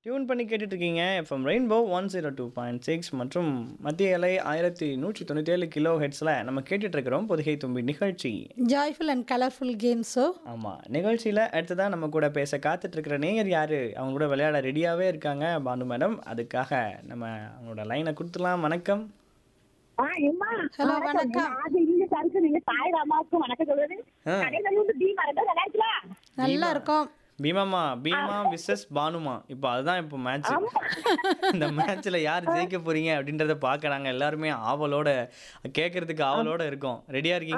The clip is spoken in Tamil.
டியூன் பண்ணி கேட்டுட்டு இருக்கீங்க FM Rainbow one zero two point six மற்றும் மத்திய அலை ஆயிரத்தி நூற்றி தொண்ணூற்றி ஏழு கிலோ ஹெட்ஸில் நம்ம கேட்டுட்டு இருக்கிறோம் பொதிகை தும்பி நிகழ்ச்சி joyful and colourful game show ஆமாம் நிகழ்ச்சியில் அடுத்ததான் நம்ம கூட பேச காத்துட்டு இருக்கிற நேயர் யாரு அவங்க கூட விளையாட ரெடியாகவே இருக்காங்க பானு மேடம் அதுக்காக நம்ம அவங்களோட லைனை கொடுத்துலாம் வணக்கம் ஆ, எம்மா. Hello, வணக்கம். வணக்கம். அது இங்க கருத்து நீங்க தாய் ராமாவுக்கும் வணக்கம் சொல்லுது ஆ. கடையில இருந்து தீமா இருந்தா நல்லா இருக்கலாம் நல்லா இருக்கும் பீமாமா பீமா விசஸ் பானுமா இப்போ அதுதான் இப்போ மேட்ச் இந்த மேட்ச்ல யார் ஜெயிக்க போறீங்க அப்படின்றத பார்க்க நாங்க எல்லாருமே ஆவலோட கேட்கறதுக்கு ஆவலோட இருக்கோம் ரெடியா இருக்கீங்க